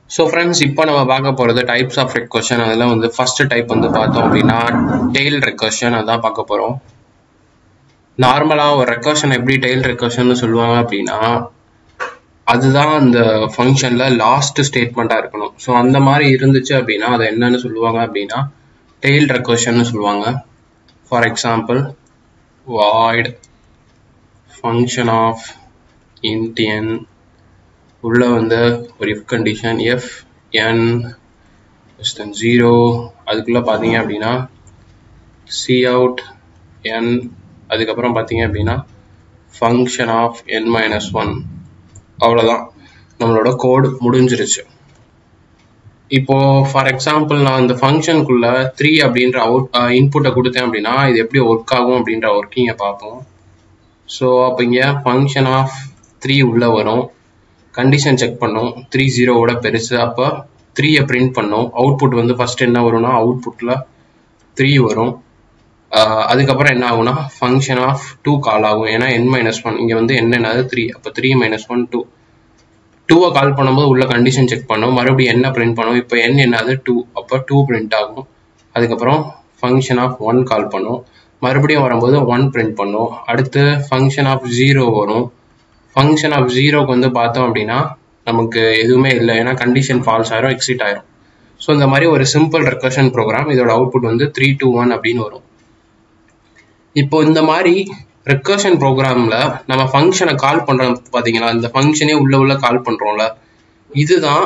so friends இப்போ நம்ம பார்க்க போகிறது டைப்ஸ் ஆஃப் ரெக்கர்ஷன் அதில் வந்து ஃபர்ஸ்ட் டைப் வந்து பார்த்தோம் அப்படின்னா டெய்ல் ரெக்கர்ஷன் அதான் பார்க்க போகிறோம் நார்மலாக ஒரு ரெக்கர்ஷன் எப்படி டெய்ல் ரெக்கர்ஷன் சொல்லுவாங்க அப்படின்னா அதுதான் அந்த ஃபங்க்ஷனில் லாஸ்ட் ஸ்டேட்மெண்ட்டாக இருக்கணும் ஸோ அந்த மாதிரி இருந்துச்சு அப்படின்னா அதை என்னன்னு சொல்லுவாங்க அப்படின்னா டெய்ல் ரெக்கர்ஷன் சொல்லுவாங்க for example void function of int n உள்ள வந்து ஒரு if condition if n then zero அதுக்குள்ளே பார்த்தீங்க அப்படின்னா சி அவுட் என் அதுக்கப்புறம் பார்த்தீங்க அப்படின்னா function of n minus one அவ்வளோதான் நம்மளோட கோடு முடிஞ்சிருச்சு இப்போ ஃபார் எக்ஸாம்பிள் நான் இந்த ஃபங்க்ஷனுக்குள்ள த்ரீ அப்படின்ற அவுட் இன்புட்டை கொடுத்தேன் அப்படின்னா இது எப்படி ஒர்க் ஆகும் அப்படின்ற ஒர்க்கிங்கை பார்ப்போம் ஸோ அப்போ இங்கே ஃபங்க்ஷன் ஆஃப் த்ரீ உள்ளே வரும் கண்டிஷன் செக் பண்ணும் த்ரீ ஜீரோவோட பெருசு அப்போ த்ரீயை பிரிண்ட் பண்ணும் அவுட்புட் வந்து ஃபர்ஸ்ட் என்ன வரும்னா அவுட்புட்டில் த்ரீ வரும் அதுக்கப்புறம் என்ன ஆகும்னா ஃபங்க்ஷன் ஆஃப் டூ கால் ஆகும் ஏன்னா என் மைனஸ் ஒன் இங்கே வந்து என்னென்னது த்ரீ அப்போ த்ரீ மைனஸ் ஒன் டூ டூவை கால் பண்ணும்போது உள்ள கண்டிஷன் செக் பண்ணும் மறுபடியும் என்ன பிரிண்ட் பண்ணும் இப்போ என் என்னது டூ அப்போ டூ பிரிண்ட் ஆகும் அதுக்கப்புறம் ஃபங்க்ஷன் ஆஃப் ஒன் கால் பண்ணும் மறுபடியும் வரும்போது ஒன் பிரிண்ட் பண்ணும் அடுத்து ஃபங்க்ஷன் ஆஃப் ஜீரோ வரும் ஃபங்க்ஷன் ஆஃப் ஜீரோக்கு வந்து பார்த்தோம் அப்படின்னா நமக்கு எதுவுமே இல்லை ஏன்னா கண்டிஷன் ஃபால்ஸ் ஆயிரும் எக்ஸிட் ஆயிரும் ஸோ இந்த மாதிரி ஒரு சிம்பிள் ரெக்கர்ஷன் ப்ரோக்ராம் இதோட அவுட்புட் வந்து த்ரீ டூ ஒன் அப்படின்னு வரும் இப்போ இந்த மாதிரி ரெக்கர்ஷன் ப்ரோக்ராம்ல நம்ம ஃபங்க்ஷனை கால் பண்றோம் பாத்தீங்களா இந்த ஃபங்க்ஷனே உள்ள உள்ள கால் பண்றோம்ல இதுதான்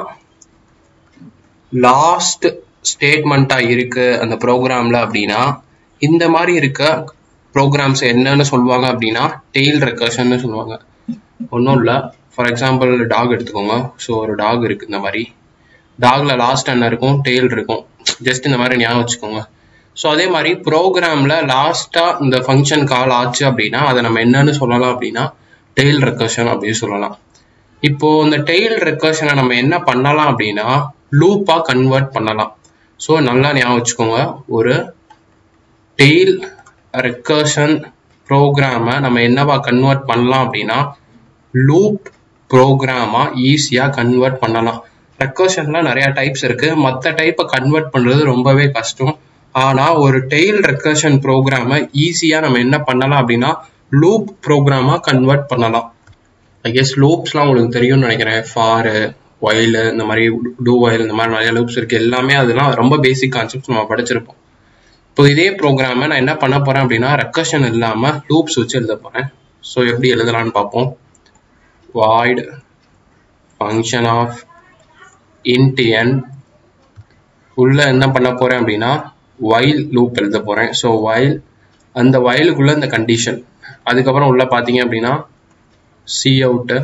லாஸ்ட் ஸ்டேட்மெண்ட்டா இருக்கு அந்த ப்ரோக்ராம்ல அப்படின்னா இந்த மாதிரி இருக்க ப்ரோக்ராம்ஸ் என்னன்னு சொல்லுவாங்க அப்படின்னா டெய்ல் ரெக்கர்ஷன் சொல்லுவாங்க ஒன்றும் இல்லை ஃபார் எக்ஸாம்பிள் டாக் எடுத்துக்கோங்க ஸோ ஒரு டாக் இருக்கு இந்த மாதிரி டாக்ல லாஸ்ட் என்ன இருக்கும் டெய்ல் இருக்கும் ஜஸ்ட் இந்த மாதிரி ஞாபகம் வச்சுக்கோங்க ஸோ அதே மாதிரி ப்ரோக்ராம்ல லாஸ்டா இந்த ஃபங்க்ஷன் கால் ஆச்சு அப்படின்னா அதை நம்ம என்னன்னு சொல்லலாம் அப்படின்னா டெய்ல் ரெக்கர்ஷன் அப்படின்னு சொல்லலாம் இப்போ இந்த டெய்ல் ரெக்கர்ஷனை நம்ம என்ன பண்ணலாம் அப்படின்னா லூப்பா கன்வெர்ட் பண்ணலாம் ஸோ நல்லா ஞாபகம் வச்சுக்கோங்க ஒரு டெய்ல் ரெக்கர்ஷன் ப்ரோக்ராமை நம்ம என்னவா கன்வெர்ட் பண்ணலாம் அப்படின்னா லூப் ப்ரோக்ராமா ஈஸியா கன்வெர்ட் பண்ணலாம் ரெக்கர்ஷன்ல நிறைய டைப்ஸ் இருக்கு மற்ற டைப்பை கன்வெர்ட் பண்றது ரொம்பவே கஷ்டம் ஆனா ஒரு டெய்ல் ரெக்கர்ஷன் ப்ரோக்ராமை ஈஸியா நம்ம என்ன பண்ணலாம் அப்படின்னா லூப் ப்ரோக்ராமா கன்வெர்ட் பண்ணலாம் ஐ கெஸ் லூப்ஸ்லாம் உங்களுக்கு தெரியும்னு நினைக்கிறேன் ஃபாரு ஒயில் இந்த மாதிரி டூ ஒயில் இந்த மாதிரி நிறைய லூப்ஸ் இருக்கு எல்லாமே அதெல்லாம் ரொம்ப பேசிக் கான்செப்ட்ஸ் நம்ம படிச்சிருப்போம் இப்போ இதே ப்ரோக்ராமை நான் என்ன பண்ண போறேன் அப்படின்னா ரெக்கர்ஷன் இல்லாம லூப்ஸ் வச்சு எழுத போறேன் ஸோ எப்படி எழுதலாம்னு பார்ப்போம் void function of int n உள்ள என்ன பண்ண போறேன் அப்படின்னா வைல் லூப் எழுத போறேன் ஸோ வைல் அந்த வயலுக்குள்ள இந்த கண்டிஷன் அதுக்கப்புறம் உள்ள பார்த்தீங்க அப்படின்னா சி அவுட்டு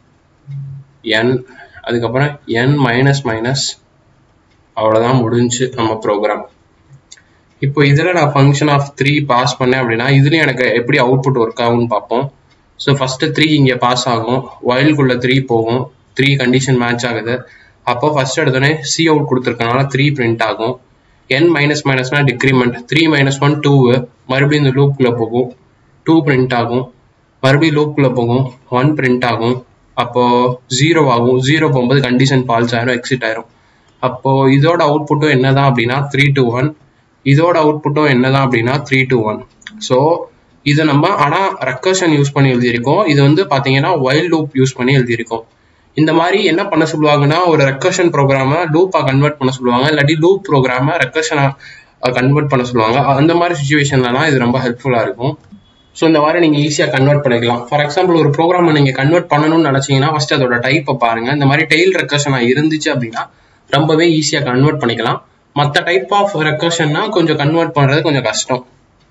என் அதுக்கப்புறம் என் மைனஸ் மைனஸ் அவ்வளோதான் முடிஞ்சு நம்ம ப்ரோக்ராம் இப்போ இதில் நான் ஃபங்க்ஷன் ஆஃப் த்ரீ பாஸ் பண்ணேன் அப்படின்னா இதுலேயும் எனக்கு எப்படி அவுட்புட் ஒர்க் ஆகும்னு பார்ப்போம் ஸோ ஃபர்ஸ்ட் த்ரீ இங்கே பாஸ் ஆகும் வயலுக்குள்ள த்ரீ போகும் த்ரீ கண்டிஷன் மேட்ச் ஆகுது அப்போ ஃபர்ஸ்ட் எடுத்தோடனே சி அவுட் கொடுத்துருக்கனால த்ரீ பிரிண்ட் ஆகும் என் மைனஸ் மைனஸ்னா decrement three minus one two மறுபடியும் இந்த லூப்குள்ள போகும் டூ பிரிண்ட் ஆகும் மறுபடியும் லூப்குள்ள போகும் ஒன் பிரிண்ட் ஆகும் அப்போ ஜீரோ ஆகும் ஜீரோ போகும்போது கண்டிஷன் ஃபால்ஸ் ஆயிரும் எக்ஸிட் ஆயிரும் அப்போ இதோட அவுட்புட்டும் என்னதான் அப்படின்னா த்ரீ டூ ஒன் இதோட அவுட்புட்டும் என்னதான் அப்படின்னா த்ரீ டூ ஒன் ஸோ இதை நம்ம ஆனால் ரெக்கர்ஷன் யூஸ் பண்ணி எழுதியிருக்கோம் இது வந்து பார்த்தீங்கன்னா வைல்ட் லூப் யூஸ் பண்ணி எழுதியிருக்கோம் இந்த மாதிரி என்ன பண்ண சொல்லுவாங்கன்னா ஒரு ரெக்கர்ஷன் ப்ரோக்ராமை லூப்பாக கன்வெர்ட் பண்ண சொல்லுவாங்க இல்லாட்டி லூப் ப்ரோக்ராமை ரெக்கர்ஷனை கன்வெர்ட் பண்ண சொல்லுவாங்க அந்த மாதிரி சுச்சுவேஷன்லலாம் இது ரொம்ப ஹெல்ப்ஃபுல்லாக இருக்கும் ஸோ இந்த மாதிரி நீங்கள் ஈஸியாக கன்வெர்ட் பண்ணிக்கலாம் ஃபார் எக்ஸாம்பிள் ஒரு ப்ரோக்ராமை நீங்கள் கன்வெர்ட் பண்ணணும்னு நினச்சிங்கன்னா ஃபஸ்ட் அதோட டைப்பை பாருங்கள் இந்த மாதிரி டெய்ல் ரெக்கர்ஷனாக இருந்துச்சு அப்படின்னா ரொம்பவே ஈஸியாக கன்வெர்ட் பண்ணிக்கலாம் மற்ற டைப் ஆஃப் ரெக்கர்ஷன்னா கொஞ்சம் கன்வெர்ட் பண்ணுறது கொஞ்சம் கஷ்டம்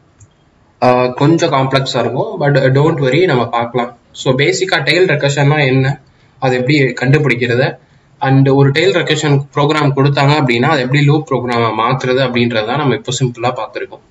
கொஞ்சம் காம்ப்ளெக்ஸாக இருக்கும் பட் டோன்ட் வரி நம்ம பார்க்கலாம் ஸோ பேசிக்காக டெய்ல் ரெக்கர்ஷன்னா என்ன அது எப்படி கண்டுபிடிக்கிறது அண்ட் ஒரு டெய்ல் ரெக்கர்ஷன் ப்ரோக்ராம் கொடுத்தாங்க அப்படின்னா அது எப்படி லூப் ப்ரோக்ராமை மாத்துறது அப்படின்றத நம்ம இப்போ சிம்பிளாக பார்த்துருக்கோம்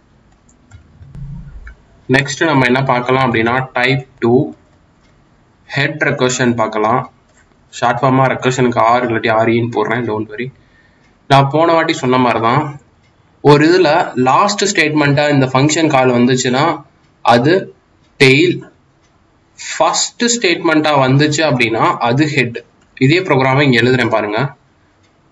நெக்ஸ்ட் நம்ம என்ன பார்க்கலாம் அப்படின்னா டைப் டூ ஹெட் ரெக்கர்ஷன் பார்க்கலாம் ஷார்ட் ஃபார்மாக ரெக்கர்ஷனுக்கு ஆர் இல்லாட்டி ஆரின்னு போடுறேன் டோன்ட் வரி நான் போன வாட்டி சொன்ன மாதிரி தான் ஒரு இதில் லாஸ்ட் ஸ்டேட்மெண்ட்டாக இந்த ஃபங்க்ஷன் கால் வந்துச்சுன்னா அது டெய்ல் ஃபர்ஸ்ட் ஸ்டேட்மெண்ட்டாக வந்துச்சு அப்படின்னா அது ஹெட் இதே ப்ரோக்ராமை இங்கே எழுதுறேன் பாருங்க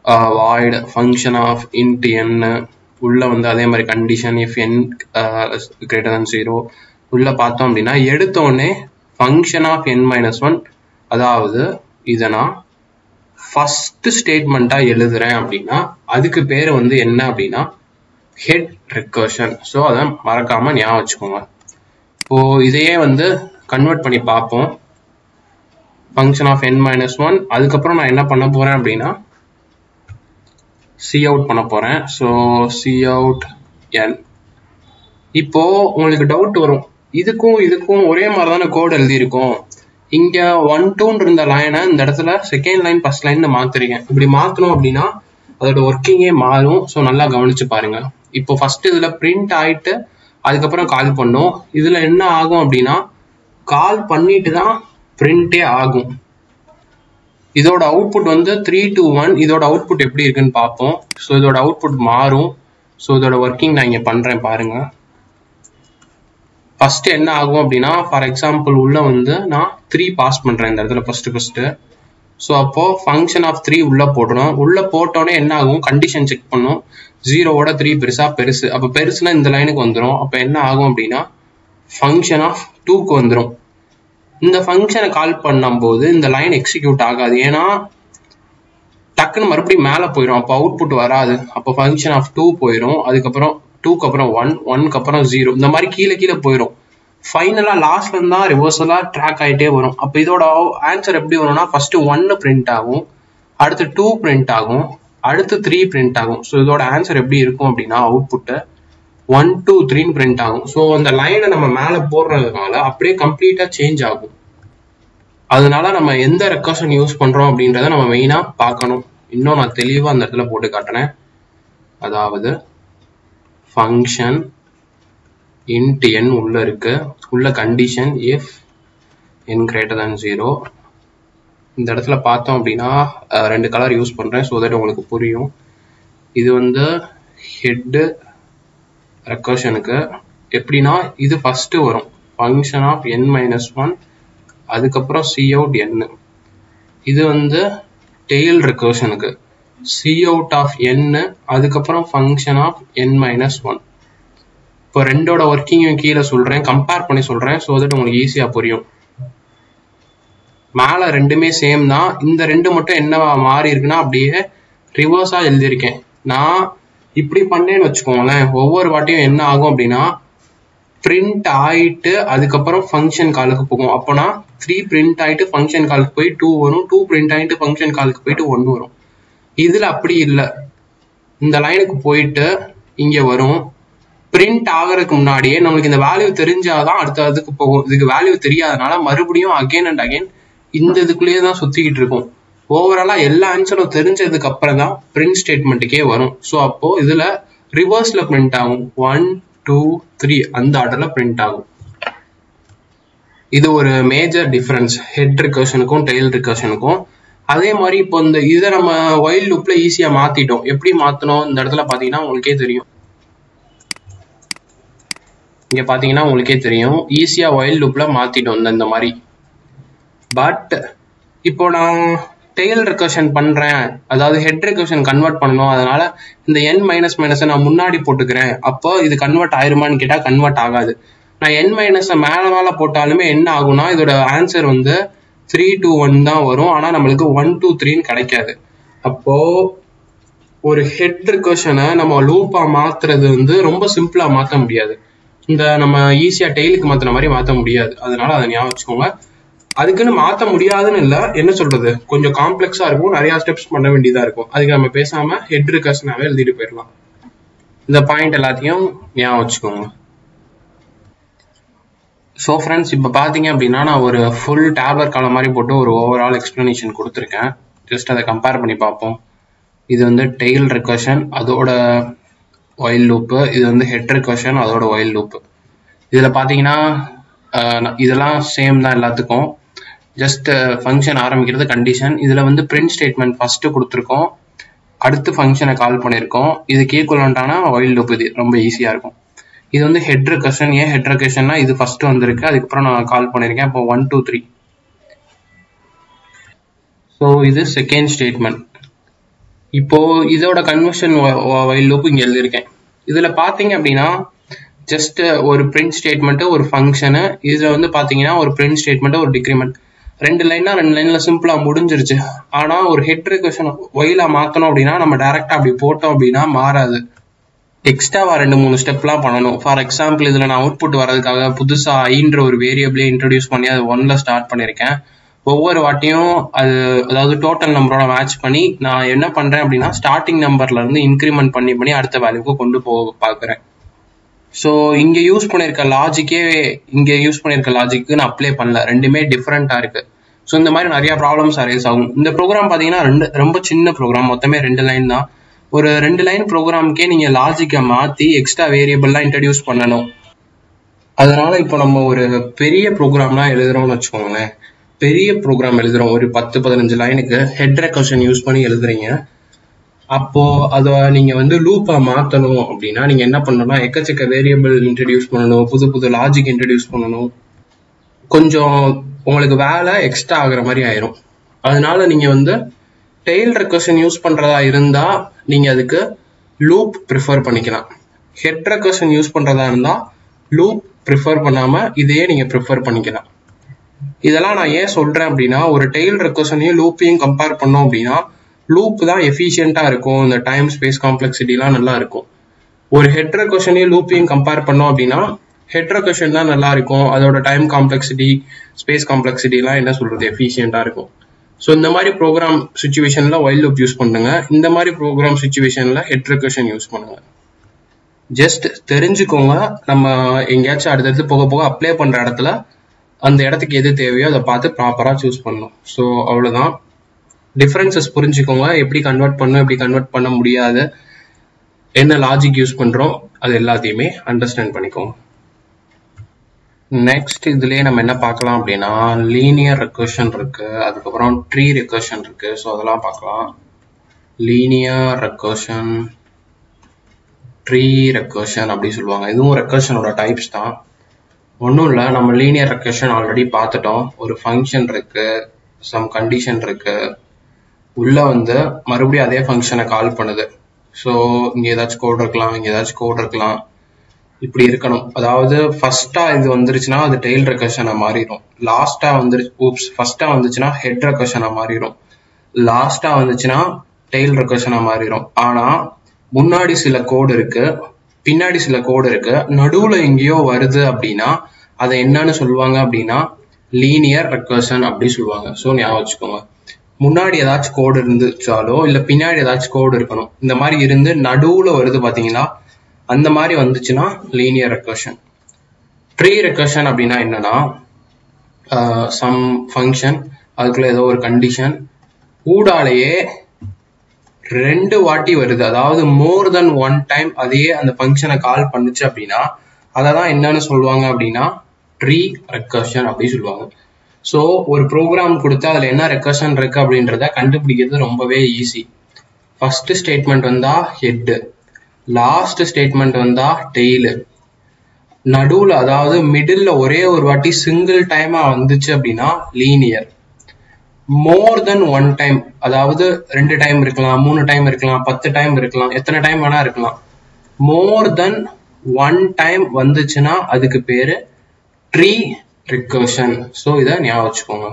void function of int n உள்ள வந்து அதே மாதிரி condition if n greater than zero உள்ள பார்த்தோம் அப்படின்னா எடுத்தோடனே function of n minus one அதாவது இதை நான் ஃபர்ஸ்ட் ஸ்டேட்மெண்ட்டாக எழுதுறேன் அப்படின்னா அதுக்கு பேர் வந்து என்ன அப்படின்னா ஹெட் ரெக்கர்ஷன் ஸோ அதை மறக்காம ஞாபகம் வச்சுக்கோங்க இப்போ இதையே வந்து கன்வெர்ட் பண்ணி பார்ப்போம் function of n minus one அதுக்கப்புறம் நான் என்ன பண்ண போறேன் அப்படின்னா சி அவுட் பண்ண போறேன் ஸோ சி அவுட் என் இப்போ உங்களுக்கு டவுட் வரும் இதுக்கும் இதுக்கும் ஒரே மாதிரி தானே கோட் எழுதியிருக்கும் இங்க ஒன் டூன்னு இருந்த லைனை இந்த இடத்துல செகண்ட் லைன் ஃபர்ஸ்ட் லைன் மாத்துறீங்க இப்படி மாத்தணும் அப்படின்னா அதோட ஒர்க்கிங்கே மாறும் ஸோ நல்லா கவனிச்சு பாருங்க இப்போ ஃபர்ஸ்ட் இதுல பிரிண்ட் ஆயிட்டு அதுக்கப்புறம் கால் பண்ணும் இதுல என்ன ஆகும் அப்படின்னா கால் பண்ணிட்டு தான் பிரிண்டே ஆகும் இதோட அவுட்புட் வந்து த்ரீ டு ஒன் இதோட அவுட்புட் எப்படி இருக்குன்னு பார்ப்போம் ஸோ இதோட அவுட்புட் மாறும் ஸோ இதோட ஒர்க்கிங் நான் இங்கே பண்ணுறேன் பாருங்க ஃபர்ஸ்ட் என்ன ஆகும் அப்படின்னா ஃபார் எக்ஸாம்பிள் உள்ள வந்து நான் த்ரீ பாஸ் பண்ணுறேன் இந்த இடத்துல ஃபர்ஸ்ட் ஃபர்ஸ்ட் ஸோ அப்போ ஃபங்க்ஷன் ஆஃப் த்ரீ உள்ள போடணும் உள்ள போட்டோன்னே என்ன ஆகும் கண்டிஷன் செக் பண்ணும் ஜீரோவோட த்ரீ பெருசா பெருசு அப்போ பெருசுனா இந்த லைனுக்கு வந்துடும் அப்போ என்ன ஆகும் அப்படின்னா ஃபங்க்ஷன் ஆஃப் டூக்கு வந்துடும் இந்த ஃபங்க்ஷனை கால் பண்ணும்போது இந்த லைன் எக்ஸிக்யூட் ஆகாது ஏன்னா டக்குன்னு மறுபடியும் மேலே போயிடும் அப்போ அவுட்புட் வராது அப்போ ஃபங்க்ஷன் ஆஃப் டூ போயிடும் அதுக்கப்புறம் டூக்கு அப்புறம் ஒன் ஒன்க்கு அப்புறம் ஜீரோ இந்த மாதிரி கீழே கீழே போயிடும் ஃபைனலாக லாஸ்ட்ல இருந்தா ரிவர்சலாக ட்ராக் ஆகிட்டே வரும் அப்போ இதோட ஆன்சர் எப்படி வரும்னா ஃபர்ஸ்ட் ஒன்னு பிரிண்ட் ஆகும் அடுத்து டூ பிரிண்ட் ஆகும் அடுத்து த்ரீ பிரிண்ட் ஆகும் ஸோ இதோட ஆன்சர் எப்படி இருக்கும் அப்படின்னா அவுட்புட்டு ஒன் டூ த்ரீன்னு பிரிண்ட் ஆகும் ஸோ அந்த லைனை நம்ம மேலே போடுறதுனால அப்படியே கம்ப்ளீட்டாக சேஞ்ச் ஆகும் அதனால நம்ம எந்த ரெக்கர்ஷன் யூஸ் பண்றோம் அப்படின்றத நம்ம மெயினா பார்க்கணும் இன்னும் நான் தெளிவா அந்த இடத்துல போட்டு காட்டுறேன் அதாவது ஃபங்க்ஷன் இன்ட் என் உள்ள இருக்கு உள்ள condition if n greater than zero இந்த இடத்துல பார்த்தோம் அப்படின்னா அஹ், ரெண்டு கலர் யூஸ் பண்றேன் ஸோ தட் உங்களுக்கு புரியும் இது வந்து ஹெட்டு ரெக்கர்ஷனுக்கு எப்படின்னா இது ஃபர்ஸ்ட் வரும் function of n minus one அதுக்கப்புறம் சி அவுட் என் இது வந்து டெய்ல் ரெக்கர்ஷனுக்கு சி அவுட் ஆஃப் என் அதுக்கப்புறம் function of n minus one இப்போ ரெண்டோட ஒர்க்கிங்கும் கீழே சொல்றேன் கம்பேர் பண்ணி சொல்றேன் ஸோ தட் உங்களுக்கு ஈஸியா புரியும் மேலே ரெண்டுமே சேம் தான் இந்த ரெண்டு மட்டும் என்ன மாறி இருக்குன்னா அப்படியே ரிவர்ஸா எழுதியிருக்கேன் நான் இப்படி பண்ணேன்னு வச்சுக்கோங்களேன் ஒவ்வொரு வாட்டியும் என்ன ஆகும் அப்படின்னா பிரிண்ட் ஆயிட்டு அதுக்கப்புறம் ஃபங்க்ஷன் காலுக்கு போகும் அப்போனா த்ரீ பிரிண்ட் ஆயிட்டு ஃபங்க்ஷன் காலுக்கு போய் டூ வரும் டூ பிரிண்ட் ஆயிட்டு ஃபங்க்ஷன் காலுக்கு போயிட்டு ஒன் வரும் இதுல அப்படி இல்லை இந்த லைனுக்கு போயிட்டு இங்க வரும் பிரிண்ட் ஆகிறதுக்கு முன்னாடியே நம்மளுக்கு இந்த வேல்யூ தெரிஞ்சாதான் அடுத்த இதுக்கு போகும் இதுக்கு வேல்யூ தெரியாதனால மறுபடியும் அகைன் அண்ட் அகைன் இந்த இதுக்குள்ளேயே தான் சுத்திக்கிட்டு இருக்கும் ஓவராலா எல்லா ஆன்சரும் தெரிஞ்சதுக்கு அப்புறம் தான் பிரிண்ட் ஸ்டேட்மெண்ட்டுக்கே வரும் ஸோ அப்போ இதுல ரிவர்ஸ்ல பிரிண்ட் ஆகும் ஒன் டூ த்ரீ அந்த ஆர்டர்ல பிரிண்ட் ஆகும் இது ஒரு மேஜர் டிஃபரன்ஸ் ஹெட் ரிகர்ஷனுக்கும் டெய்ல் ரிகர்ஷனுக்கும் அதே மாதிரி இப்போ இந்த இதை நம்ம ஒயில் லூப்ல ஈஸியா மாத்திட்டோம் எப்படி மாத்தணும் இந்த இடத்துல பாத்தீங்கன்னா உங்களுக்கே தெரியும் இங்க பாத்தீங்கன்னா உங்களுக்கே தெரியும் ஈஸியா ஒயில் லூப்ல மாத்திட்டோம் இந்த இந்த மாதிரி பட் இப்போ நான் டெய்ல் ரெக்கர்ஷன் பண்றேன் அதாவது ஹெட் ரெக்கர்ஷன் கன்வெர்ட் பண்ணணும் அதனால இந்த என் மைனஸ் மைனஸை நான் முன்னாடி போட்டுக்கிறேன் அப்போ இது கன்வெர்ட் ஆயிருமான்னு கேட்டா கன்வெர்ட் ஆகாது நான் என் மைனஸை மேல மேல போட்டாலுமே என்ன ஆகும்னா இதோட ஆன்சர் வந்து த்ரீ டூ ஒன் தான் வரும் ஆனா நம்மளுக்கு ஒன் டூ த்ரீன்னு கிடைக்காது அப்போ ஒரு ஹெட் ரிகர்ஷனை நம்ம லூப்பா மாத்துறது வந்து ரொம்ப சிம்பிளா மாத்த முடியாது இந்த நம்ம ஈஸியா டெய்லுக்கு மாத்துற மாதிரி மாத்த முடியாது அதனால அதை ஞாபகம் வச்சுக்கோங்க அதுக்குன்னு மாத்த முடியாதுன்னு இல்ல என்ன சொல்றது கொஞ்சம் காம்ப்ளெக்ஸா இருக்கும் நிறைய ஸ்டெப்ஸ் பண்ண வேண்டியதா இருக்கும் அதுக்கு நம்ம பேசாம ஹெட் ரிகர்ஷனாவே எழுதிட்டு போயிடலாம் இந்த பாயிண்ட் எல்லாத்தையும் ஞாபகம் வச்சுக்கோங்க ஸோ ஃப்ரெண்ட்ஸ் இப்போ பார்த்தீங்க அப்படின்னா நான் ஒரு ஃபுல் டேப்லர் காலம் மாதிரி போட்டு ஒரு ஓவரால் எக்ஸ்ப்ளனேஷன் கொடுத்துருக்கேன் ஜஸ்ட் அதை கம்பேர் பண்ணி பார்ப்போம் இது வந்து டெய்ல் ரெக்கர்ஷன் அதோட ஒயில் லூப்பு இது வந்து ஹெட் ரெக்கர்ஷன் அதோட ஒயில் லூப்பு இதில் பார்த்தீங்கன்னா அஹ், இதெல்லாம் சேம் தான் எல்லாத்துக்கும் ஜஸ்ட் ஃபங்க்ஷன் ஆரம்பிக்கிறது கண்டிஷன் இதில் வந்து பிரிண்ட் ஸ்டேட்மெண்ட் ஃபஸ்ட்டு கொடுத்துருக்கோம் அடுத்து ஃபங்க்ஷனை கால் பண்ணியிருக்கோம் இதுக்கு ஈக்குவலண்டான ஒயில் லூப் இது ரொம்ப ஈஸியாக இருக்கும் இது வந்து ஹெட் ரெக்கர்ஷன் ஏன் ஹெட் ரெக்கர்ஷன்னா இது ஃபர்ஸ்ட் வந்திருக்கு அதுக்கப்புறம் நான் கால் பண்ணியிருக்கேன் இப்போ ஒன் டூ த்ரீ ஸோ இது செகண்ட் ஸ்டேட்மெண்ட் இப்போ இதோட கன்வர்ஷன் வைல் லூப் இங்க எழுதியிருக்கேன் இதுல பாத்தீங்க அப்படின்னா ஜஸ்ட் ஒரு பிரிண்ட் ஸ்டேட்மெண்ட் ஒரு ஃபங்க்ஷனு இதுல வந்து பாத்தீங்கன்னா ஒரு பிரிண்ட் ஸ்டேட்மெண்ட் ஒரு டிக்ரிமெண்ட் ரெண்டு லைனா ரெண்டு லைன்ல சிம்பிளா முடிஞ்சிருச்சு ஆனா ஒரு ஹெட் ரெக்வஷன் ஒயிலா மாத்தணும் அப்படின்னா நம்ம டைரக்டா அப்படி போட்டோம் அப்படின்னா மாறாது எக்ஸ்ட்ராவா ரெண்டு மூணு ஸ்டெப்லாம் பண்ணணும் ஃபார் எக்ஸாம்பிள் இதுல நான் அவுட்புட் வரதுக்காக புதுசா ஐன்ற ஒரு வேரியபிளே இன்ட்ரடியூஸ் பண்ணி அது ஒன்ல ஸ்டார்ட் பண்ணியிருக்கேன் ஒவ்வொரு வாட்டியும் அது அதாவது டோட்டல் நம்பரோட மேட்ச் பண்ணி நான் என்ன பண்றேன் அப்படின்னா ஸ்டார்டிங் நம்பர்ல இருந்து இன்க்ரிமெண்ட் பண்ணி பண்ணி அடுத்த வேல்யூக்கு கொண்டு போக பார்க்குறேன் ஸோ இங்க யூஸ் பண்ணியிருக்க லாஜிக்கே இங்க யூஸ் பண்ணியிருக்க லாஜிக்கு நான் அப்ளை பண்ணல ரெண்டுமே டிஃப்ரெண்டா இருக்கு ஸோ இந்த மாதிரி நிறைய ப்ராப்ளம்ஸ் அரைஸ் ஆகும் இந்த ப்ரோக்ராம் பார்த்தீங்கன்னா ரெண்டு ரொம்ப சின்ன ப்ரோக்ராம் மொத்தமே ரெண்டு லைன் தான் ஒரு ரெண்டு லைன் ப்ரோக்ராம்க்கே நீங்க லாஜிக்கை மாத்தி எக்ஸ்ட்ரா வேரியபிள்லாம் இன்ட்ரடியூஸ் பண்ணணும் அதனால இப்போ நம்ம ஒரு பெரிய ப்ரோக்ராம்லாம் எழுதுறோம்னு வச்சுக்கோங்களேன் பெரிய ப்ரோக்ராம் எழுதுறோம் ஒரு பத்து பதினஞ்சு லைனுக்கு ஹெட் ரெக்கர்ஷன் யூஸ் பண்ணி எழுதுறீங்க அப்போ அதை நீங்க வந்து லூப்பா மாத்தணும் அப்படின்னா நீங்க என்ன பண்ணணும்னா எக்கச்சக்க வேரியபிள் இன்ட்ரடியூஸ் பண்ணணும் புது புது லாஜிக் இன்ட்ரடியூஸ் பண்ணணும் கொஞ்சம் உங்களுக்கு வேலை எக்ஸ்ட்ரா ஆகுற மாதிரி ஆயிரும் அதனால நீங்க வந்து டெய்ல் ரெக்கர்ஷன் யூஸ் பண்றதா இருந்தா நீங்க அதுக்கு லூப் ப்ரிஃபர் பண்ணிக்கலாம் ஹெட் ரெக்கர்ஷன் யூஸ் பண்றதா இருந்தா லூப் ப்ரிஃபர் பண்ணாம இதையே நீங்க ப்ரிஃபர் பண்ணிக்கலாம் இதெல்லாம் நான் ஏன் சொல்றேன் அப்படின்னா ஒரு டெய்ல் ரெக்கர்ஷனையும் லூப்பையும் கம்பேர் பண்ணோம் அப்படின்னா லூப் தான் எஃபிஷியண்டா இருக்கும் இந்த டைம் ஸ்பேஸ் காம்ப்ளெக்சிட்டிலாம் நல்லா இருக்கும் ஒரு ஹெட் ரெக்கர்ஷனையும் லூப்பையும் கம்பேர் பண்ணோம் அப்படின்னா ஹெட் ரெக்கர்ஷன் தான் நல்லா இருக்கும் அதோட டைம் காம்ப்ளெக்சிட்டி ஸ்பேஸ் காம்ப்ளெக்சிட்டிலாம் என்ன சொல்றது எஃபிஷியண்டா இருக்கும் ஸோ இந்த மாதிரி ப்ரோக்ராம் சுச்சுவேஷன்ல வைல்ட் லூப் யூஸ் பண்ணுங்க இந்த மாதிரி ப்ரோக்ராம் சுச்சுவேஷன்ல ஹெட் ரெக்கர்ஷன் யூஸ் பண்ணுங்க ஜஸ்ட் தெரிஞ்சுக்கோங்க நம்ம எங்கேயாச்சும் அடுத்தடுத்து போக போக அப்ளை பண்ற இடத்துல அந்த இடத்துக்கு எது தேவையோ அதை பார்த்து ப்ராப்பரா சூஸ் பண்ணணும் ஸோ அவ்வளவுதான் டிஃபரன்சஸ் புரிஞ்சுக்கோங்க எப்படி கன்வெர்ட் பண்ணும் எப்படி கன்வெர்ட் பண்ண முடியாது என்ன லாஜிக் யூஸ் பண்றோம் அது எல்லாத்தையுமே அண்டர்ஸ்டாண்ட் பண்ணிக்கோங்க நெக்ஸ்ட் இதுலயே நம்ம என்ன பார்க்கலாம் அப்படின்னா லீனியர் ரெக்கர்ஷன் இருக்கு அதுக்கப்புறம் ட்ரீ ரெக்கர்ஷன் இருக்கு ஸோ அதெல்லாம் பார்க்கலாம் லீனியர் ரெக்கர்ஷன் ட்ரீ ரெக்கர்ஷன் அப்படி சொல்லுவாங்க இதுவும் ரெக்கர்ஷனோட டைப்ஸ் தான் ஒன்றும் இல்லை நம்ம லீனியர் ரெக்கர்ஷன் ஆல்ரெடி பார்த்துட்டோம் ஒரு ஃபங்க்ஷன் இருக்கு சம் கண்டிஷன் இருக்கு உள்ள வந்து மறுபடியும் அதே ஃபங்க்ஷனை கால் பண்ணுது ஸோ இங்க ஏதாச்சும் கோட் இருக்கலாம் இங்க ஏதாச்சும் கோட் இருக்கலாம் இப்படி இருக்கணும் அதாவது ஃபர்ஸ்டா இது வந்துருச்சுன்னா அது டெய்ல் ரெக்கர்ஷனா மாறிடும் லாஸ்டா வந்துரு ஊப்ஸ் ஃபர்ஸ்டா வந்துச்சுன்னா ஹெட் ரெக்கர்ஷனா மாறிடும் லாஸ்டா வந்துச்சுன்னா டெய்ல் ரெக்கர்ஷனா மாறிடும் ஆனா முன்னாடி சில கோடு இருக்கு பின்னாடி சில கோடு இருக்கு நடுவுல எங்கேயோ வருது அப்படின்னா அதை என்னன்னு சொல்லுவாங்க அப்படின்னா லீனியர் ரெக்கர்ஷன் அப்படி சொல்லுவாங்க ஸோ ஞாபகம் வச்சுக்கோங்க முன்னாடி ஏதாச்சும் கோடு இருந்துச்சாலோ இல்ல பின்னாடி ஏதாச்சும் கோடு இருக்கணும் இந்த மாதிரி இருந்து நடுவுல வருது பாத்தீங்களா அந்த மாதிரி வந்துச்சுன்னா லீனியர் ரெக்கர்ஷன் ட்ரீ ரெக்கர்ஷன் அப்படின்னா என்னன்னா சம் ஃபங்க்ஷன் அதுக்குள்ள ஏதோ ஒரு கண்டிஷன் ஊடாலேயே ரெண்டு வாட்டி வருது அதாவது மோர் தென் ஒன் டைம் அதையே அந்த ஃபங்க்ஷனை கால் பண்ணுச்சு அப்படின்னா அதை தான் என்னன்னு சொல்லுவாங்க அப்படின்னா ட்ரீ ரெக்கர்ஷன் அப்படி சொல்லுவாங்க ஸோ ஒரு ப்ரோக்ராம் கொடுத்து அதில் என்ன ரெக்கர்ஷன் இருக்கு அப்படின்றத கண்டுபிடிக்கிறது ரொம்பவே ஈஸி ஃபர்ஸ்ட் ஸ்டேட்மெண்ட் வந்தா ஹெட் லாஸ்ட் ஸ்டேட்மெண்ட் வந்தா டெய்லு நடுவுல அதாவது மிடில் ஒரே ஒரு வாட்டி சிங்கிள் டைமா வந்துச்சு அப்படின்னா linear more then one time அதாவது ரெண்டு டைம் இருக்கலாம் மூணு டைம் இருக்கலாம் பத்து டைம் இருக்கலாம் எத்தனை டைம் வேணா இருக்கலாம் மோர் தென் ஒன் டைம் வந்துச்சுன்னா அதுக்கு பேரு ட்ரீ ரிகர்ஷன் ஸோ இதை ஞாபகம் வச்சுக்கோங்க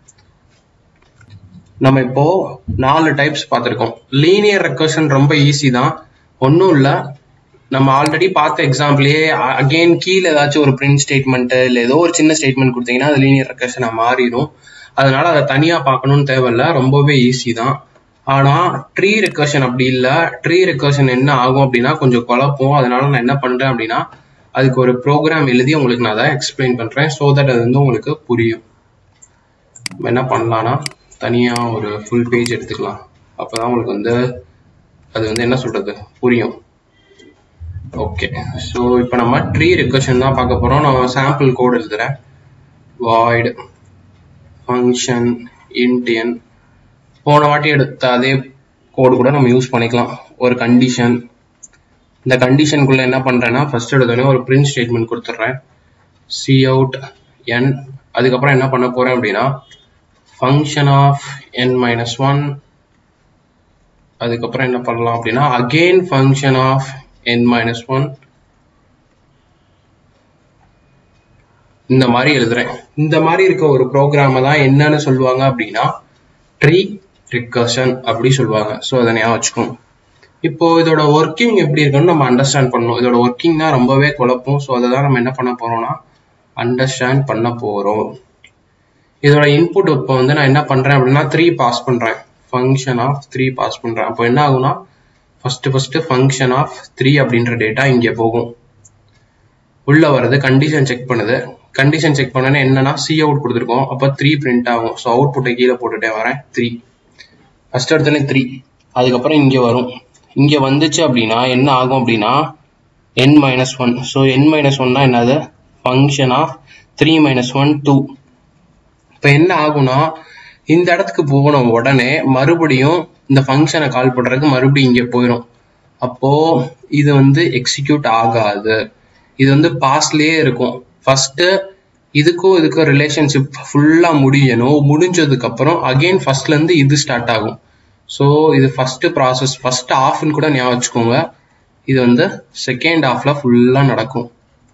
நம்ம இப்போ நாலு டைப்ஸ் பார்த்துருக்கோம் லீனியர் ரெக்கர்ஷன் ரொம்ப ஈஸி தான் ஒன்றும் இல்லை நம்ம ஆல்ரெடி பார்த்த எக்ஸாம்பிளே அகெயின் கீழே ஏதாச்சும் ஒரு பிரிண்ட் ஸ்டேட்மெண்ட் இல்லை ஏதோ ஒரு சின்ன ஸ்டேட்மெண்ட் கொடுத்தீங்கன்னா அது லீனியர் ரெக்கர்ஷனாக மாறிடும் அதனால அதை தனியாக பார்க்கணும்னு தேவையில்ல ரொம்பவே ஈஸி தான் ஆனால் ட்ரீ ரெக்கர்ஷன் அப்படி இல்லை ட்ரீ ரெக்கர்ஷன் என்ன ஆகும் அப்படின்னா கொஞ்சம் குழப்பம் அதனால நான் என்ன பண்ணுறேன் அப்படின்னா அதுக்கு ஒரு ப்ரோக்ராம் எழுதி உங்களுக்கு நான் அதை எக்ஸ்பிளைன் பண்ணுறேன் ஸோ தட் அது வந்து உங்களுக்கு புரியும் நம்ம என்ன பண்ணலாம்னா தனியாக ஒரு ஃபுல் பேஜ் எடுத்துக்கலாம் அப்போ தான் உங்களுக்கு வந்து அது வந்து என்ன சொல்கிறது புரியும் ஓகே ஸோ இப்போ நம்ம ட்ரீ ரெக்கர்ஷன் தான் பார்க்க போகிறோம் நான் சாம்பிள் கோட் எழுதுறேன் வாய்டு ஃபங்க்ஷன் இன்டியன் போன வாட்டி எடுத்த அதே கோடு கூட நம்ம யூஸ் பண்ணிக்கலாம் ஒரு கண்டிஷன் இந்த கண்டிஷனுக்குள்ள என்ன பண்றேன்னா ஃபர்ஸ்ட் எடுத்தோடனே ஒரு பிரிண்ட் ஸ்டேட்மெண்ட் கொடுத்துட்றேன் சி அவுட் என் அதுக்கப்புறம் என்ன பண்ண போறேன் அப்படின்னா function of n minus one அதுக்கப்புறம் என்ன பண்ணலாம் அப்படின்னா again function of n minus one இந்த மாதிரி எழுதுறேன் இந்த மாதிரி இருக்க ஒரு ப்ரோக்ராமை தான் என்னன்னு சொல்லுவாங்க அப்படின்னா ட்ரீ ரிகர்ஷன் அப்படி சொல்லுவாங்க ஸோ அதை ஞாபகம் வச்சுக்கணும் இப்போ இதோட ஒர்க்கிங் எப்படி இருக்குன்னு நம்ம அண்டர்ஸ்டாண்ட் பண்ணணும் இதோட ஒர்க்கிங் தான் ரொம்பவே குழப்பம் ஸோ அதை தான் நம்ம என்ன பண்ண போறோம்னா அண்டர்ஸ்டாண்ட் பண்ண போறோம் இதோட இன்புட் இப்போ வந்து நான் என்ன பண்றேன் அப்படின்னா த்ரீ பாஸ் பண்றேன் ஃபங்க்ஷன் ஆஃப் த்ரீ பாஸ் பண்றேன் அப்போ என்ன ஆகும்னா first first function of three அப்படின்ற டேட்டா இங்கே போகும் உள்ள வருது கண்டிஷன் செக் பண்ணுது கண்டிஷன் செக் பண்ணனே என்னன்னா சி அவுட் கொடுத்துருக்கோம் அப்போ த்ரீ பிரிண்ட் ஆகும் ஸோ அவுட் புட்டை கீழே போட்டுட்டே வரேன் த்ரீ ஃபர்ஸ்ட் இடத்துல த்ரீ அதுக்கப்புறம் இங்கே வரும் இங்கே வந்துச்சு அப்படின்னா என்ன ஆகும் அப்படின்னா n minus one so n minus ஒன்னா என்னது function of three minus one two இப்போ என்ன ஆகும்னா இந்த இடத்துக்கு போன உடனே மறுபடியும் இந்த ஃபங்க்ஷனை கால் பண்றதுக்கு மறுபடியும் இங்கே போயிடும் அப்போ இது வந்து எக்ஸிக்யூட் ஆகாது இது வந்து பாஸ்ட்லயே இருக்கும் ஃபர்ஸ்ட் இதுக்கும் இதுக்கும் ரிலேஷன்ஷிப் ஃபுல்லா முடியணும் முடிஞ்சதுக்கு அப்புறம் அகைன் ஃபர்ஸ்ட்ல இருந்து இது ஸ்டார்ட் ஆகும் ஸோ இது ஃபர்ஸ்ட் ப்ராசஸ் ஃபர்ஸ்ட் ஆஃப்னு கூட ஞாபகம் வச்சுக்கோங்க இது வந்து செகண்ட் ஆஃப்ல ஃபுல்லா நடக்கும்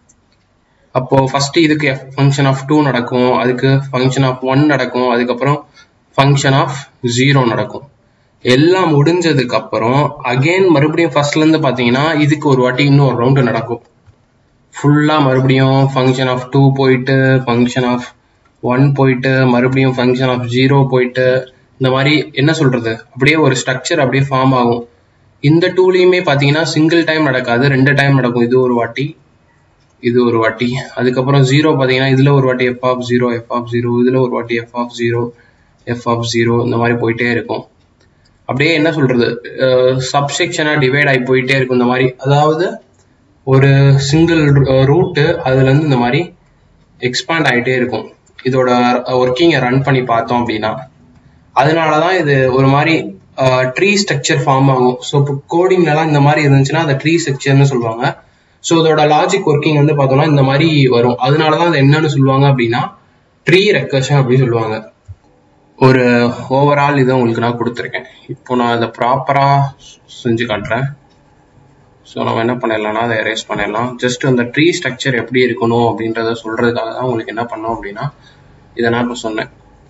அப்போ ஃபர்ஸ்ட் இதுக்கு ஃபங்க்ஷன் ஆஃப் டூ நடக்கும் அதுக்கு ஃபங்க்ஷன் ஆஃப் ஒன் நடக்கும் அதுக்கப்புறம் ஃபங்க்ஷன் ஆஃப் ஜீரோ நடக்கும் எல்லாம் முடிஞ்சதுக்கு அப்புறம் அகைன் மறுபடியும் ஃபர்ஸ்ட்ல இருந்து பாத்தீங்கன்னா இதுக்கு ஒரு வாட்டி இன்னும் ஒரு ரவுண்டு நடக்கும் ஃபுல்லா மறுபடியும் ஃபங்க்ஷன் ஆஃப் டூ போயிட்டு ஃபங்க்ஷன் ஆஃப் ஒன் போயிட்டு மறுபடியும் ஃபங்க்ஷன் ஆஃப் ஜீரோ போயிட்டு இந்த மாதிரி என்ன சொல்றது அப்படியே ஒரு ஸ்ட்ரக்சர் அப்படியே ஃபார்ம் ஆகும் இந்த டூலையுமே பாத்தீங்கன்னா சிங்கிள் டைம் நடக்காது ரெண்டு டைம் நடக்கும் இது ஒரு வாட்டி இது ஒரு வாட்டி அதுக்கப்புறம் ஜீரோ பார்த்தீங்கன்னா இதில் ஒரு வாட்டி F of zero F of zero இதில் ஒரு வாட்டி F of zero F of zero இந்த மாதிரி போயிட்டே இருக்கும் அப்படியே என்ன சொல்றது சப்செக்ஷனாக டிவைட் ஆகி போயிட்டே இருக்கும் இந்த மாதிரி அதாவது ஒரு சிங்கிள் ரூட்டு அதுலேருந்து இந்த மாதிரி எக்ஸ்பாண்ட் ஆகிட்டே இருக்கும் இதோட ஒர்க்கிங்கை ரன் பண்ணி பார்த்தோம் அப்படின்னா அதனால தான் இது ஒரு மாதிரி ட்ரீ ஸ்ட்ரக்சர் ஃபார்ம் ஆகும் ஸோ இப்போ கோடிங்லலாம் இந்த மாதிரி இருந்துச்சுன்னா அதை ட்ரீ ஸ்ட்ரக்சர்னு சொல்லுவாங்க ஸோ இதோட லாஜிக் ஒர்க்கிங் வந்து பார்த்தோம்னா இந்த மாதிரி வரும் அதனால தான் அது என்னன்னு சொல்லுவாங்க அப்படின்னா ட்ரீ ரெக்கர்ஷன் அப்படின்னு சொல்லுவாங்க ஒரு ஓவரால் இதை உங்களுக்கு நான் கொடுத்துருக்கேன் இப்போ நான் அதை ப்ராப்பராக செஞ்சு காட்டுறேன் ஸோ நம்ம என்ன பண்ணிடலாம்னா அதை எரேஸ் பண்ணிடலாம் ஜஸ்ட் அந்த ட்ரீ ஸ்ட்ரக்சர் எப்படி இருக்கணும் அப்படின்றத சொல்றதுக்காக தான் உங்களுக்கு என்ன பண்ணோம் அப்படின்னா இதை நான் இப்போ சொன்னேன்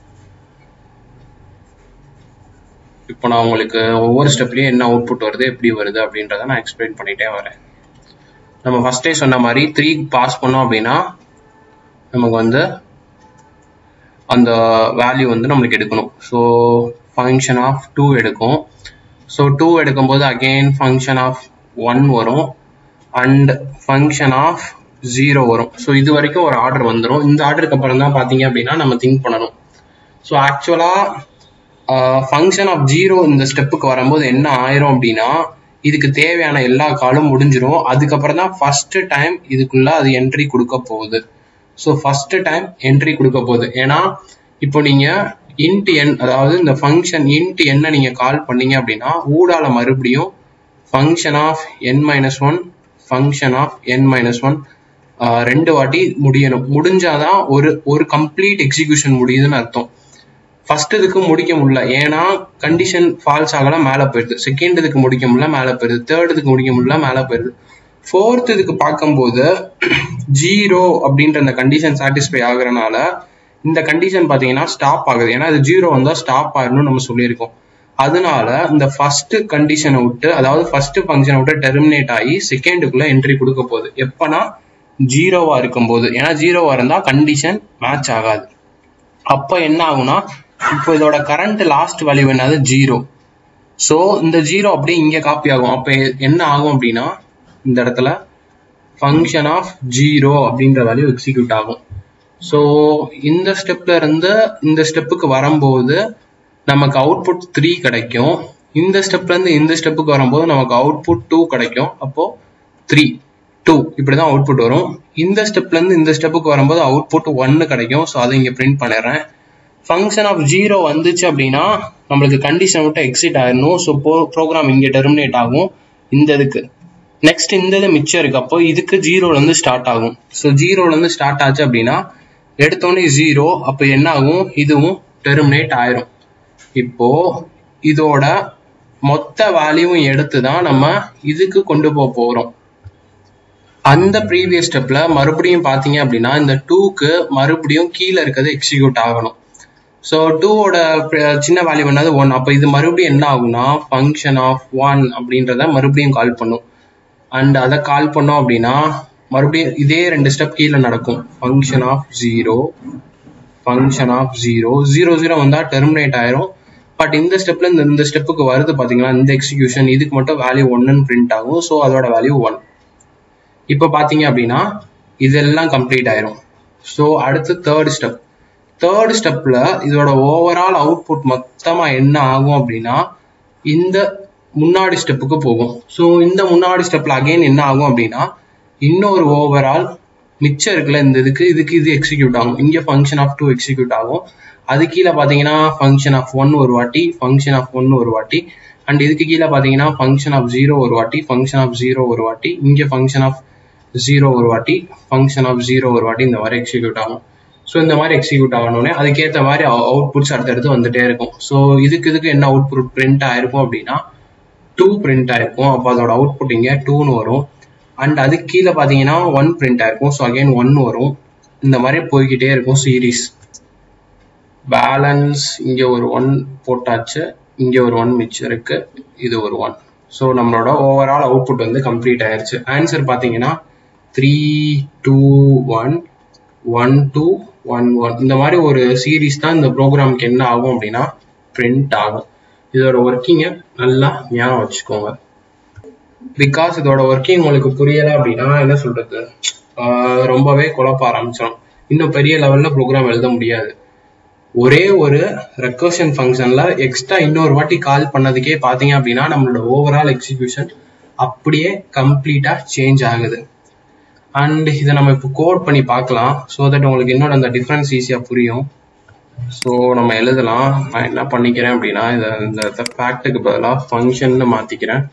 இப்போ நான் உங்களுக்கு ஒவ்வொரு ஸ்டெப்லையும் என்ன அவுட்புட் வருது எப்படி வருது அப்படின்றத நான் எக்ஸ்பிளைன் பண்ணிட்டே வரேன் நம்ம ஃபர்ஸ்டே சொன்ன மாதிரி த்ரீ பாஸ் பண்ணோம் அப்படின்னா நமக்கு வந்து அந்த வேல்யூ வந்து நம்மளுக்கு எடுக்கணும் ஸோ ஃபங்க்ஷன் ஆஃப் டூ எடுக்கும் ஸோ டூ எடுக்கும்போது அகெயின் ஃபங்க்ஷன் ஆஃப் ஒன் வரும் அண்ட் ஃபங்க்ஷன் ஆஃப் ஜீரோ வரும் ஸோ இது வரைக்கும் ஒரு ஆர்டர் வந்துடும் இந்த ஆர்டருக்கு அப்புறம் தான் பார்த்தீங்க அப்படின்னா நம்ம திங்க் பண்ணணும் ஸோ ஆக்சுவலாக ஃபங்க்ஷன் ஆஃப் ஜீரோ இந்த ஸ்டெப்புக்கு வரும்போது என்ன ஆயிரும் அப்படின்னா இதுக்கு தேவையான எல்லா காலும் முடிஞ்சிரும் அதுக்கப்புறம் தான் ஃபர்ஸ்ட் டைம் இதுக்குள்ள அது என்ட்ரி கொடுக்க போகுது ஸோ ஃபர்ஸ்ட் டைம் என்ட்ரி கொடுக்க போகுது ஏன்னா இப்போ நீங்க இன்ட் என் அதாவது இந்த ஃபங்க்ஷன் இன்ட் என்ன நீங்க கால் பண்ணீங்க அப்படின்னா ஊடால மறுபடியும் function of n minus one function of n minus one ரெண்டு வாட்டி முடியணும் முடிஞ்சாதான் ஒரு ஒரு கம்ப்ளீட் எக்ஸிகியூஷன் முடியுதுன்னு அர்த்தம் ஃபர்ஸ்ட் இதுக்கு முடிக்க முடியல ஏன்னா கண்டிஷன் ஃபால்ஸ் ஆகலாம் மேலே போயிடுது செகண்ட் இதுக்கு முடிக்க முடியல மேலே போயிடுது தேர்ட் இதுக்கு முடிக்க முடியல மேலே போயிடுது ஃபோர்த் இதுக்கு பார்க்கும்போது ஜீரோ அப்படின்ற அந்த கண்டிஷன் சாட்டிஸ்ஃபை ஆகுறனால இந்த கண்டிஷன் பார்த்தீங்கன்னா ஸ்டாப் ஆகுது ஏன்னா அது ஜீரோ வந்தால் ஸ்டாப் ஆகணும்னு நம்ம சொல்லியிருக்கோம் அதனால இந்த ஃபர்ஸ்ட் கண்டிஷனை விட்டு அதாவது ஃபர்ஸ்ட் ஃபங்க்ஷனை விட்டு டெர்மினேட் ஆகி செகண்டுக்குள்ள என்ட்ரி கொடுக்க போகுது எப்பனா ஜீரோவா இருக்கும்போது ஏன்னா ஜீரோவா இருந்தா கண்டிஷன் மேட்ச் ஆகாது அப்ப என்ன ஆகும்னா இப்போ இதோட கரண்ட் லாஸ்ட் வேல்யூ என்னது ஜீரோ ஸோ இந்த ஜீரோ அப்படியே இங்க காப்பி ஆகும் அப்ப என்ன ஆகும் அப்படின்னா இந்த இடத்துல ஃபங்க்ஷன் ஆஃப் ஜீரோ அப்படின்ற வேல்யூ எக்ஸிக்யூட் ஆகும் ஸோ இந்த ஸ்டெப்ல இருந்து இந்த ஸ்டெப்புக்கு வரும்போது நமக்கு அவுட்புட் த்ரீ கிடைக்கும் இந்த ஸ்டெப்ல இருந்து இந்த ஸ்டெப்புக்கு வரும்போது நமக்கு அவுட்புட் டூ கிடைக்கும் அப்போ த்ரீ டூ இப்படிதான் அவுட்புட் வரும் இந்த ஸ்டெப்ல இருந்து இந்த ஸ்டெப்புக்கு வரும்போது அவுட்புட் ஒன்னு கிடைக்கும் ஸோ அதை இங்க பிரிண்ட் பண்ணிடுறேன் ஃபங்க்ஷன் ஆஃப் ஜீரோ வந்துச்சு அப்படின்னா நம்மளுக்கு கண்டிஷன் விட்டு எக்ஸிட் ஆயிடணும் ஸோ ப்ரோக்ராம் இங்க டெர்மினேட் ஆகும் இந்த இதுக்கு நெக்ஸ்ட் இந்த இது மிச்சம் இருக்கு அப்போ இதுக்கு ஜீரோல இருந்து ஸ்டார்ட் ஆகும் ஸோ ஜீரோல இருந்து ஸ்டார்ட் ஆச்சு அப்படின்னா எடுத்தோடனே ஜீரோ அப்போ என்ன ஆகும் இதுவும் டெர்மினேட் ஆயிரும் இப்போ இதோட மொத்த வேல்யூவும் எடுத்து தான் நம்ம இதுக்கு கொண்டு போக போகிறோம் அந்த ப்ரீவியஸ் ஸ்டெப்ல மறுபடியும் பார்த்தீங்க அப்படின்னா இந்த டூக்கு மறுபடியும் கீழே இருக்கிறது எக்ஸிக்யூட் ஆகணும் ஸோ டூவோட சின்ன வேல்யூ என்னது ஒன் அப்போ இது மறுபடியும் என்ன ஆகும்னா ஃபங்க்ஷன் ஆஃப் ஒன் அப்படின்றத மறுபடியும் கால் பண்ணும் அண்ட் அதை கால் பண்ணோம் அப்படின்னா மறுபடியும் இதே ரெண்டு ஸ்டெப் கீழே நடக்கும் function of zero function of zero zero zero வந்தால் டெர்மினேட் ஆயிரும் பட் இந்த ஸ்டெப்ல இந்த இந்த ஸ்டெப்புக்கு வருது பார்த்தீங்களா இந்த எக்ஸிக்யூஷன் இதுக்கு மட்டும் வேல்யூ ஒன்னுன்னு பிரிண்ட் ஆகும் ஸோ அதோட வேல்யூ ஒன் இப்போ பார்த்தீங்க அப்படின்னா இதெல்லாம் கம்ப்ளீட் ஆயிரும் ஸோ அடுத்து தேர்ட் ஸ்டெப் தேர்ட் ஸ்டெப்ல இதோட ஓவரால் அவுட்புட் மொத்தமா என்ன ஆகும் அப்படின்னா இந்த முன்னாடி ஸ்டெப்புக்கு போகும் ஸோ இந்த முன்னாடி ஸ்டெப்ல அகைன் என்ன ஆகும் அப்படின்னா இன்னொரு ஓவரால் மிச்சம் இருக்குல்ல இந்த இதுக்கு இதுக்கு இது எக்ஸிக்யூட் ஆகும் இங்கே ஃபங்க்ஷன் ஆஃப் டூ எக்ஸிக்யூட் ஆகும் அது கீழே பார்த்தீங்கன்னா ஃபங்க்ஷன் ஆஃப் ஒன் ஒரு வாட்டி ஃபங்க்ஷன் ஆஃப் ஒன் ஒரு வாட்டி அண்ட் இதுக்கு கீழே பார்த்தீங்கன்னா ஃபங்க்ஷன் ஆஃப் ஜீரோ ஒரு வாட்டி ஃபங்க்ஷன் ஆஃப் ஜீரோ ஒரு வாட்டி இங்கே ஃபங்க்ஷன் ஆஃப் ஜீரோ ஒரு வாட்டி ஃபங்க்ஷன் ஆஃப் ஜீரோ ஒரு வாட்டி இந்த மாதிரி எக்ஸிக்யூட் ஆகும் ஸோ இந்த மாதிரி எக்ஸிக்யூட் ஆகணுன்னே அதுக்கேற்ற மாதிரி அவுட்புட்ஸ் அடுத்தடுத்து வந்துட்டே இருக்கும் ஸோ இதுக்கு இதுக்கு என்ன அவுட்புட் பிரிண்ட் ஆயிருக்கும் அப்படின்னா டூ பிரிண்ட் ஆயிருக்கும் அப்போ அதோட அவுட்புட் இங்கே டூன்னு வரும் அண்ட் அதுக்கு கீழே பார்த்தீங்கன்னா ஒன் பிரிண்ட் ஆயிருக்கும் ஸோ அகைன் ஒன் வரும் இந்த மாதிரி போய்கிட்டே இருக்கும் சீரீஸ் பேலன்ஸ் இங்கே ஒரு ஒன் போட்டாச்சு இங்கே ஒரு ஒன் மிச்சம் இருக்கு இது ஒரு ஒன் ஸோ நம்மளோட ஓவரால் அவுட்புட் வந்து கம்ப்ளீட் ஆயிருச்சு ஆன்சர் பார்த்தீங்கன்னா three two one one two one one இந்த மாதிரி ஒரு சீரீஸ் தான் இந்த ப்ரோக்ராமுக்கு என்ன ஆகும் அப்படின்னா பிரிண்ட் ஆகும் இதோட ஒர்க்கிங்கை நல்லா ஞாபகம் வச்சுக்கோங்க பிகாஸ் இதோட ஒர்க்கிங் உங்களுக்கு புரியல அப்படின்னா என்ன சொல்றது ரொம்பவே குழப்ப ஆரம்பிச்சிடும் இன்னும் பெரிய லெவல்ல ப்ரோக்ராம் எழுத முடியாது ஒரே ஒரு ரெக்கர்ஷன் ஃபங்க்ஷன்ல எக்ஸ்ட்ரா இன்னொரு வாட்டி கால் பண்ணதுக்கே பாத்தீங்க அப்படின்னா நம்மளோட ஓவரால் எக்ஸிக்யூஷன் அப்படியே கம்ப்ளீட்டா சேஞ்ச் ஆகுது அண்ட் இதை நம்ம இப்போ கோட் பண்ணி பார்க்கலாம் ஸோ தட் உங்களுக்கு இன்னொரு அந்த டிஃப்ரென்ஸ் ஈஸியாக புரியும் ஸோ நம்ம எழுதலாம் நான் என்ன பண்ணிக்கிறேன் அப்படின்னா இதை இந்த ஃபேக்ட்டுக்கு பதிலாக ஃபங்க்ஷன்னு மாற்றிக்கிறேன்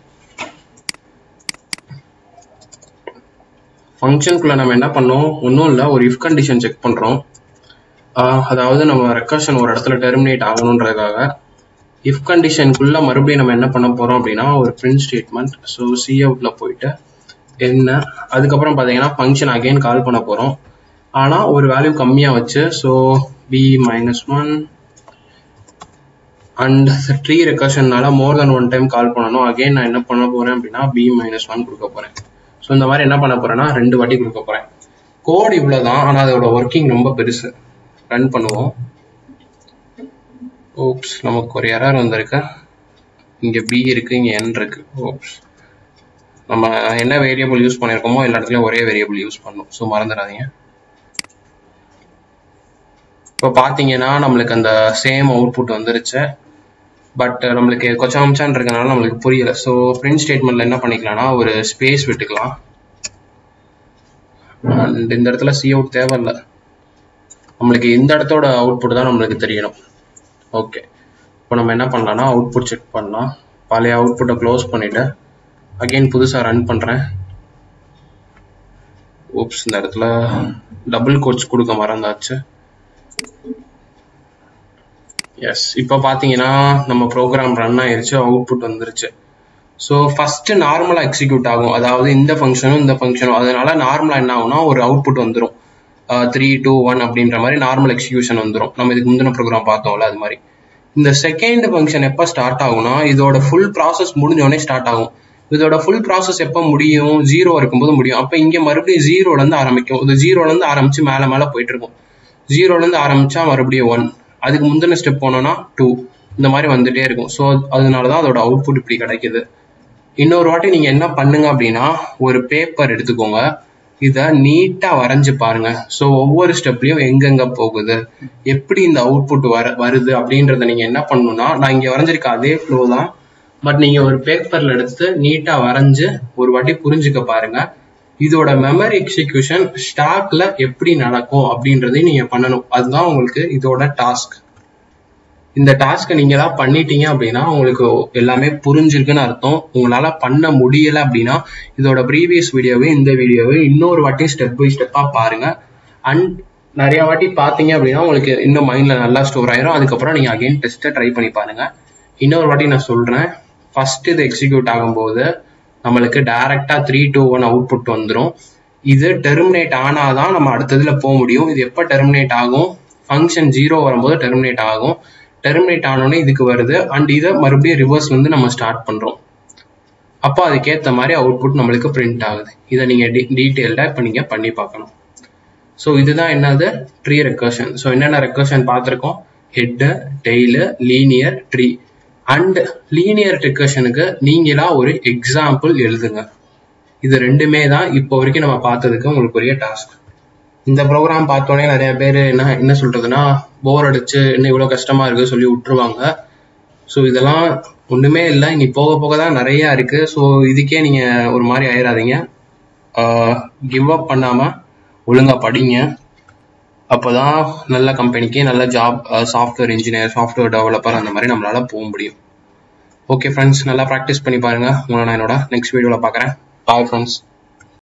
ஃபங்க்ஷனுக்குள்ள நம்ம என்ன பண்ணோம் ஒன்றும் இல்லை ஒரு இஃப் கண்டிஷன் செக் பண்ணுறோம் அதாவது நம்ம ரெக்கர்ஷன் ஒரு இடத்துல டெர்மினேட் ஆகணுன்றதுக்காக இஃப் கண்டிஷனுக்குள்ள மறுபடியும் நம்ம என்ன பண்ண போகிறோம் அப்படின்னா ஒரு பிரிண்ட் ஸ்டேட்மெண்ட் ஸோ சி அவுட்ல போயிட்டு என்ன அதுக்கப்புறம் பார்த்தீங்கன்னா ஃபங்க்ஷன் அகைன் கால் பண்ண போகிறோம் ஆனால் ஒரு வேல்யூ கம்மியாக வச்சு so B minus one and tree ரெக்கர்ஷன்னால more then one time call பண்ணணும் அகைன் நான் என்ன பண்ண போகிறேன் அப்படின்னா பி மைனஸ் ஒன் கொடுக்க போகிறேன் ஸோ இந்த மாதிரி என்ன பண்ண போகிறேன்னா ரெண்டு வாட்டி கொடுக்க போகிறேன் கோட் இவ்வளோ தான் ஆனால் அதோட ஒர்க்கிங் ரொம்ப பெருசு ரன் பண்ணுவோம் ஓப்ஸ் நமக்கு ஒரு எரர் வந்திருக்கு இங்கே பி இருக்கு இங்கே என் இருக்கு ஓப்ஸ் நம்ம என்ன வேரியபிள் யூஸ் பண்ணியிருக்கோமோ எல்லா இடத்துலையும் ஒரே வேரியபிள் யூஸ் பண்ணும் ஸோ மறந்துடாதீங்க இப்போ பார்த்தீங்கன்னா நம்மளுக்கு அந்த சேம் அவுட்புட் வந்துருச்சு பட் நம்மளுக்கு கொச்சம் அம்சான் இருக்கனால நம்மளுக்கு புரியல ஸோ பிரிண்ட் ஸ்டேட்மெண்ட்ல என்ன பண்ணிக்கலாம்னா ஒரு ஸ்பேஸ் விட்டுக்கலாம் அண்ட் இந்த இடத்துல சி அவுட் தேவையில்ல நம்மளுக்கு இந்த இடத்தோட அவுட்புட் தான் நம்மளுக்கு தெரியணும் ஓகே இப்போ நம்ம என்ன பண்ணலாம்னா அவுட்புட் செக் பண்ணலாம் பழைய அவுட்புட்டை க்ளோஸ் பண்ணிவிட்டு அகெயின் புதுசாக ரன் பண்ணுறேன் ஓப்ஸ் இந்த இடத்துல டபுள் கோட்ஸ் கொடுக்க மறந்தாச்சு எஸ் இப்போ பார்த்தீங்கன்னா நம்ம ப்ரோக்ராம் ரன் ஆயிருச்சு அவுட்புட் வந்துருச்சு ஸோ ஃபர்ஸ்ட் நார்மலாக எக்ஸிக்யூட் ஆகும் அதாவது இந்த ஃபங்க்ஷனும் இந்த ஃபங்க்ஷனும் அதனால நார்மலாக என்ன ஆகும்னா ஒரு அவுட்புட் வந்துடும் த்ரீ டூ ஒன் அப்படின்ற மாதிரி நார்மல் எக்ஸிக்யூஷன் வந்துடும் நம்ம இதுக்கு முந்தின ப்ரோக்ராம் பார்த்தோம்ல அது மாதிரி இந்த செகண்ட் ஃபங்க்ஷன் எப்போ ஸ்டார்ட் ஆகும்னா இதோட ஃபுல் ப்ராசஸ் முடிஞ்சோடனே ஸ்டார்ட் ஆகும் இதோட ஃபுல் ப்ராசஸ் எப்போ முடியும் ஜீரோ இருக்கும்போது முடியும் அப்போ இங்கே மறுபடியும் ஜீரோலேருந்து ஆரம்பிக்கும் இது ஜீரோலேருந்து ஆரம்பிச்சு மேலே மேலே போயிட்டு இருக்கும் ஜீரோலேருந்து ஆரம்பிச்சா மறுபடியும் ஒன் அதுக்கு முந்தின ஸ்டெப் போனோம்னா டூ இந்த மாதிரி வந்துட்டே இருக்கும் ஸோ அதனால தான் அதோட அவுட்புட் இப்படி கிடைக்குது இன்னொரு வாட்டி நீங்கள் என்ன பண்ணுங்க அப்படின்னா ஒரு பேப்பர் எடுத்துக்கோங்க இதை நீட்டாக வரைஞ்சு பாருங்க ஸோ ஒவ்வொரு ஸ்டெப்லையும் எங்கெங்க போகுது எப்படி இந்த அவுட்புட் வர வருது அப்படின்றத நீங்கள் என்ன பண்ணணும்னா நான் இங்கே வரைஞ்சிருக்க அதே ஃப்ளோ தான் பட் நீங்கள் ஒரு பேப்பரில் எடுத்து நீட்டாக வரைஞ்சு ஒரு வாட்டி புரிஞ்சுக்க பாருங்க இதோட மெமரி எக்ஸிக்யூஷன் ஸ்டாக்ல எப்படி நடக்கும் அப்படின்றதையும் நீங்க பண்ணணும் அதுதான் உங்களுக்கு இதோட டாஸ்க் இந்த டாஸ்க்கை நீங்க தான் பண்ணிட்டீங்க அப்படின்னா உங்களுக்கு எல்லாமே புரிஞ்சிருக்குன்னு அர்த்தம் உங்களால பண்ண முடியல அப்படின்னா இதோட ப்ரீவியஸ் வீடியோவே இந்த வீடியோவே இன்னொரு வாட்டி ஸ்டெப் பை ஸ்டெப்பா பாருங்க அண்ட் நிறைய வாட்டி பார்த்தீங்க அப்படின்னா உங்களுக்கு இன்னும் மைண்ட்ல நல்லா ஸ்டோர் ஆயிரும் அதுக்கப்புறம் நீங்க அகைன் டெஸ்ட்டை ட்ரை பண்ணி பாருங்க இன்னொரு வாட்டி நான் சொல்றேன் ஃபர்ஸ்ட் இது எக்ஸிக்யூட் ஆகும்போது நம்மளுக்கு டைரக்டா த்ரீ டூ ஒன் அவுட்புட் வந்துடும் இது டெர்மினேட் ஆனாதான் நம்ம அடுத்ததுல போக முடியும் இது எப்போ டெர்மினேட் ஆகும் ஃபங்க்ஷன் ஜீரோ வரும்போது டெர்மினேட் ஆகும் டெர்மினேட் ஆனோடனே இதுக்கு வருது அண்ட் இதை மறுபடியும் ரிவர்ஸ்ல இருந்து நம்ம ஸ்டார்ட் பண்றோம் அப்போ அதுக்கேற்ற மாதிரி அவுட்புட் நம்மளுக்கு பிரிண்ட் ஆகுது இதை நீங்க டீட்டெயில்டாக இப்போ நீங்க பண்ணி பார்க்கணும் ஸோ இதுதான் என்னது ட்ரீ ரெக்கர்ஷன் ஸோ என்னென்ன ரெக்கர்ஷன் பார்த்துருக்கோம் head tail linear tree and linear ரெக்கர்ஷனுக்கு நீங்களா ஒரு எக்ஸாம்பிள் எழுதுங்க இது ரெண்டுமே தான் இப்போ வரைக்கும் நம்ம பார்த்ததுக்கு உங்களுக்கு பெரிய டாஸ்க் இந்த ப்ரோக்ராம் பார்த்தோன்னே நிறைய பேர் என்ன என்ன சொல்றதுன்னா போர் அடிச்சு என்ன இவ்வளோ கஷ்டமா இருக்கு சொல்லி விட்டுருவாங்க ஸோ இதெல்லாம் ஒண்ணுமே இல்லை இனி போக போக தான் நிறைய இருக்கு ஸோ இதுக்கே நீங்க ஒரு மாதிரி ஆயிடாதீங்க கிவ் அப் பண்ணாம ஒழுங்கா படிங்க அப்போதான் நல்ல கம்பெனிக்கு நல்ல job software engineer software developer அந்த மாதிரி நம்மளால போக முடியும் ஓகே ஃப்ரெண்ட்ஸ் நல்லா ப்ராக்டிஸ் பண்ணி பாருங்க உங்களை நான் என்னோட நெக்ஸ்ட் வீடியோவில் பார்க்குறேன் பாய் ஃப்ரெண்ட்ஸ்